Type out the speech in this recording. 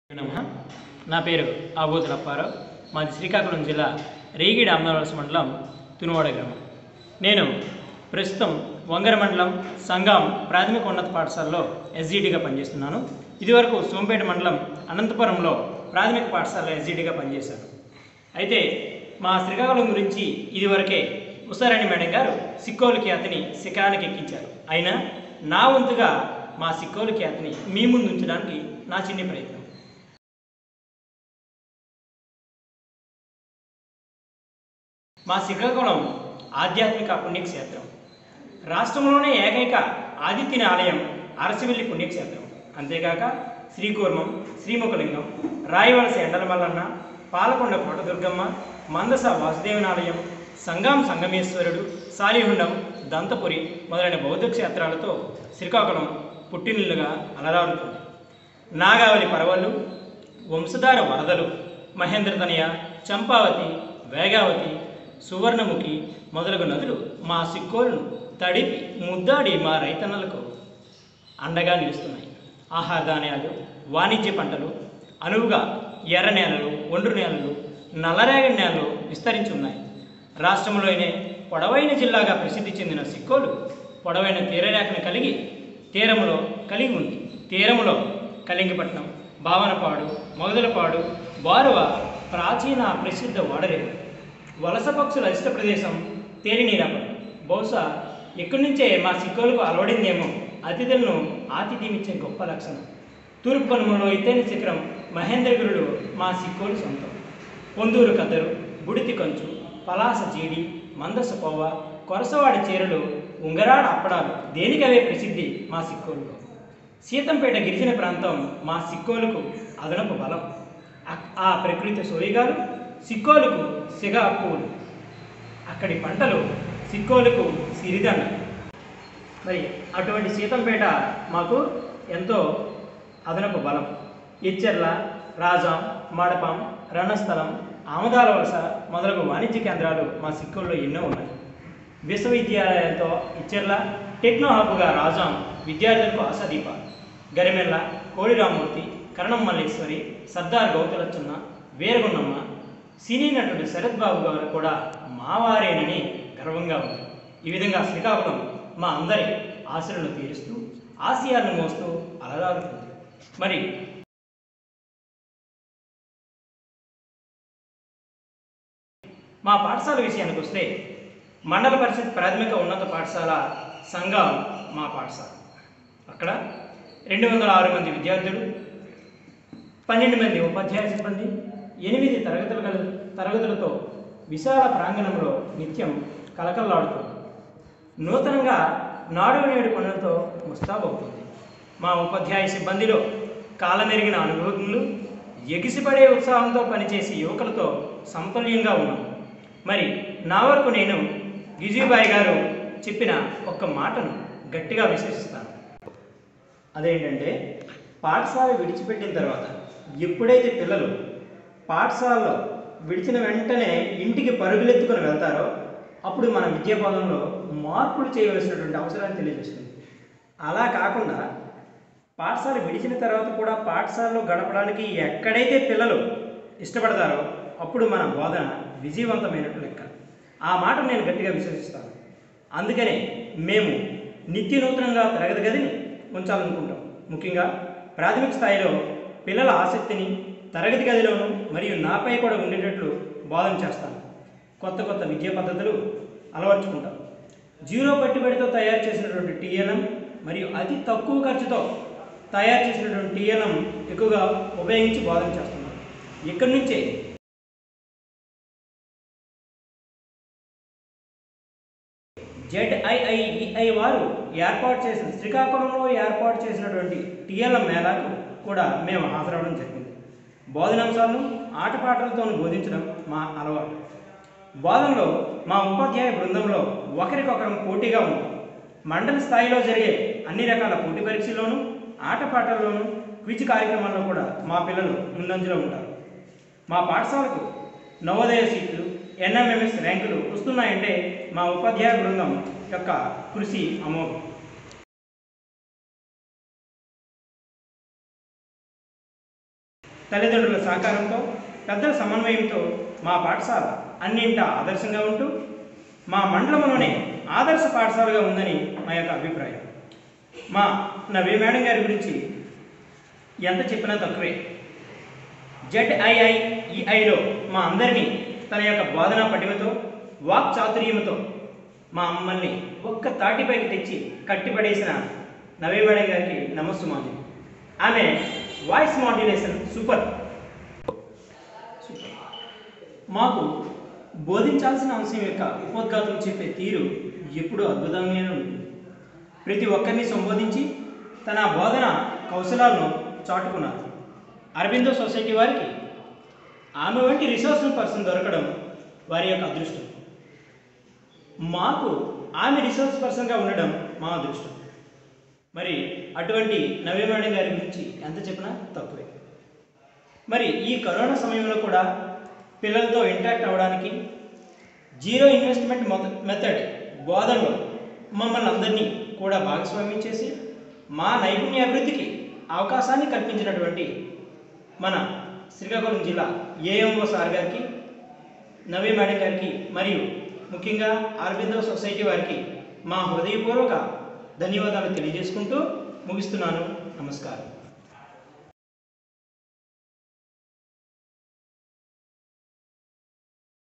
నమః నా పేరు ఆబోతుల అప్పారావు మాది శ్రీకాకుళం జిల్లా రేగిడి అమ్మవలస మండలం తునువాడ గ్రామం నేను ప్రస్తుతం వంగర మండలం సంగం ప్రాథమిక ఉన్నత పాఠశాలలో ఎస్జీటీగా పనిచేస్తున్నాను ఇదివరకు సోంపేట మండలం అనంతపురంలో ప్రాథమిక పాఠశాలలో ఎస్జీటీగా పనిచేశాను అయితే మా శ్రీకాకుళం గురించి ఇదివరకే ఉషారాణి మేడం గారు సిక్కోలు ఖ్యాతిని శిఖరానికి ఎక్కించారు అయినా నా వంతుగా మా సిక్కోలు ఖ్యాతిని మీ ముందు ఉంచడానికి నా చిన్ని ప్రయత్నం మా శ్రీకాకుళం ఆధ్యాత్మిక పుణ్యక్షేత్రం రాష్ట్రంలోనే ఏకైక ఆదిత్యని ఆలయం అరసివెల్లి పుణ్యక్షేత్రం అంతేకాక శ్రీకూర్మం శ్రీముఖలింగం రాయవలస ఎండల మల్లన్న పాలకొండ కోటదుర్గమ్మ మందస వాసుదేవుని ఆలయం సంగం సంగమేశ్వరుడు సాలిహుండం దంతపురి మొదలైన బౌద్ధ క్షేత్రాలతో శ్రీకాకుళం పుట్టినిల్లుగా అలరారుతుంది నాగావళి పర్వలు వంశధార వరదలు మహేంద్రతనయ చంపావతి వేగావతి సువర్ణముఖి మొదలగు నదులు మా సిక్కోలను తడిపి ముద్దాడి మా రైతన్నలకు అండగా నిలుస్తున్నాయి ఆహార ధాన్యాలు వాణిజ్య పంటలు అనువుగా ఎర్ర నేలలు ఒండ్రు నేలలు నల్లరేగడి నేలలు విస్తరించి ఉన్నాయి రాష్ట్రంలోనే పొడవైన జిల్లాగా ప్రసిద్ధి చెందిన సిక్కోలు పొడవైన తీరరేఖను కలిగి తీరములో కలిగి ఉంది తీరములో కలింగపట్నం భావనపాడు మొగదలపాడు బారువ ప్రాచీన ప్రసిద్ధ ఓడరేవు వలస పక్షుల ఇష్ట ప్రదేశం తేరినీరాపడం బహుశా ఇక్కడి నుంచే మా సిక్కులకు అలవడిందేమో అతిథులను ఆతిథ్యమిచ్చే గొప్ప లక్షణం తూర్పు కనుమలో ఎత్తైన శిఖరం మహేంద్రగిరుడు మా సిక్కోలు సొంతం పొందూరు కద్దరు బుడితి కంచు పలాస జీడి మందస పోవ కొరసవాడి చీరలు ఉంగరాడ అప్పడాలు దేనికవే ప్రసిద్ధి మా సిక్కోలులో సీతంపేట గిరిజన ప్రాంతం మా సిక్కోలుకు అదనపు బలం ఆ- ఆ ప్రకృతి సోయిగాలు సిక్కోలుకు సిగ పువ్వులు అక్కడి పంటలు సిక్కోలుకు సిరిదండ మరి అటువంటి సీతంపేట మాకు ఎంతో అదనపు బలం ఇచ్చెర్ల రాజాం మడపం రణస్థలం ఆమదాల వలస మొదలగు వాణిజ్య కేంద్రాలు మా సిక్కుల్లో ఎన్నో ఉన్నాయి విశ్వవిద్యాలయాలతో ఇచ్చెర్ల టెక్నో హబ్గా రాజాం విద్యార్థులకు ఆశాదీప గరిమెల్ల కోడిరామూర్తి కరణం మల్లేశ్వరి సర్దార్ గౌతులచ్చన్న వీరగున్నమ్మ సినీ నటుడు శరత్ బాబు గారు కూడా మావారేనని గర్వంగా ఉంది ఈ విధంగా శ్రీకాకుళం మా అందరి ఆశలను తీరుస్తూ ఆశయాలను మోస్తూ అలరారుతుంది మరి మా పాఠశాల విషయానికి వస్తే మండల పరిషత్ ప్రాథమిక ఉన్నత పాఠశాల సంఘం మా పాఠశాల అక్కడ రెండు వందల ఆరు మంది విద్యార్థులు పన్నెండు మంది ఉపాధ్యాయ సిబ్బంది ఎనిమిది తరగతులు గల తరగతులతో విశాల ప్రాంగణంలో నిత్యం కలకల్లాడుతుంది నూతనంగా నాడు నేడు పనులతో ముస్తాబవుతుంది మా ఉపాధ్యాయ సిబ్బందిలో కాలమెరిగిన అనుభవజ్ఞులు ఎగిసిపడే ఉత్సాహంతో పనిచేసే యువకులతో సమతుల్యంగా ఉన్నాం మరి నా వరకు నేను గిజీబాయి గారు చెప్పిన ఒక్క మాటను గట్టిగా విశ్వసిస్తాను అదేంటంటే పాఠశాల విడిచిపెట్టిన తర్వాత ఎప్పుడైతే పిల్లలు పాఠశాలలో విడిచిన వెంటనే ఇంటికి పరుగులెత్తుకొని వెళ్తారో అప్పుడు మన విద్యాబోధనలో మార్పులు చేయవలసినటువంటి అవసరాన్ని తెలియజేస్తుంది అలా కాకుండా పాఠశాల విడిచిన తర్వాత కూడా పాఠశాలలో గడపడానికి ఎక్కడైతే పిల్లలు ఇష్టపడతారో అప్పుడు మన బోధన విజయవంతమైనట్లు లెక్క ఆ మాట నేను గట్టిగా విశ్వసిస్తాను అందుకనే మేము నిత్య నూతనంగా తరగతి గదిని ఉంచాలనుకుంటాం ముఖ్యంగా ప్రాథమిక స్థాయిలో పిల్లల ఆసక్తిని తరగతి గదిలోను మరియు నాపై కూడా ఉండేటట్లు బోధన చేస్తాను కొత్త కొత్త విద్యా పద్ధతులు అలవర్చుకుంటాం జీరో పెట్టుబడితో తయారు చేసినటువంటి టీఎల్ఎం మరియు అతి తక్కువ ఖర్చుతో తయారు చేసినటువంటి టీఎల్ఎం ఎక్కువగా ఉపయోగించి బోధన చేస్తున్నాం ఇక్కడి నుంచే జెడ్ఐఐఈఐ వారు ఏర్పాటు చేసిన శ్రీకాకుళంలో ఏర్పాటు చేసినటువంటి టీఎల్ఎం మేళాకు కూడా మేము హాజరవడం జరిగింది బోధనాంశాలను ఆటపాటలతో బోధించడం మా అలవాటు బోధనలో మా ఉపాధ్యాయ బృందంలో ఒకరికొకరం పోటీగా ఉంటాం మండల స్థాయిలో జరిగే అన్ని రకాల పోటీ పరీక్షల్లోనూ ఆటపాటల్లోనూ క్విజ్ కార్యక్రమాల్లో కూడా మా పిల్లలు ముందంజలో ఉంటారు మా పాఠశాలకు నవోదయ సీట్లు ఎన్ఎంఎంఎస్ ర్యాంకులు వస్తున్నాయంటే మా ఉపాధ్యాయ బృందం యొక్క కృషి అమోఘం తల్లిదండ్రుల సహకారంతో పెద్దల సమన్వయంతో మా పాఠశాల అన్నింటా ఆదర్శంగా ఉంటూ మా మండలంలోనే ఆదర్శ పాఠశాలగా ఉందని మా యొక్క అభిప్రాయం మా నవీ మేడం గారి గురించి ఎంత చెప్పినా తక్కువే జెడ్ఐఐఈఐలో మా అందరినీ తన యొక్క బోధనా పటిమతో వాక్ చాతుర్యముతో మా మమ్మల్ని ఒక్క తాటిపైకి తెచ్చి కట్టిపడేసిన నవీ మేడం గారికి నమస్సు మాది ఆమె వాయిస్ మాడ్యులేషన్ సూపర్ సూపర్ మాకు బోధించాల్సిన అంశం యొక్క ఉపోద్ఘాతం చెప్పే తీరు ఎప్పుడూ అద్భుతంగానే ఉంటుంది ప్రతి ఒక్కరిని సంబోధించి తన బోధన కౌశలాలను చాటుకున్నారు అరబిందో సొసైటీ వారికి ఆమె వంటి రిసోర్స్ పర్సన్ దొరకడం వారి యొక్క అదృష్టం మాకు ఆమె రిసోర్స్ పర్సన్గా ఉండడం మా అదృష్టం మరి అటువంటి నవ్య మేడం గారి గురించి ఎంత చెప్పినా తక్కువే మరి ఈ కరోనా సమయంలో కూడా పిల్లలతో ఇంటరాక్ట్ అవ్వడానికి జీరో ఇన్వెస్ట్మెంట్ మొద- మెథడ్ బోధనలో మమ్మల్ని అందరినీ కూడా భాగస్వామ్యం చేసి మా నైపుణ్య అభివృద్ధికి అవకాశాన్ని కల్పించినటువంటి మన శ్రీకాకుళం జిల్లా ఏఎంఓ సార్ గారికి నవీ మేడం గారికి మరియు ముఖ్యంగా అరవిందో సొసైటీ వారికి మా హృదయపూర్వక ధన్యవాదాలు తెలియజేసుకుంటూ ముగిస్తున్నాను నమస్కారం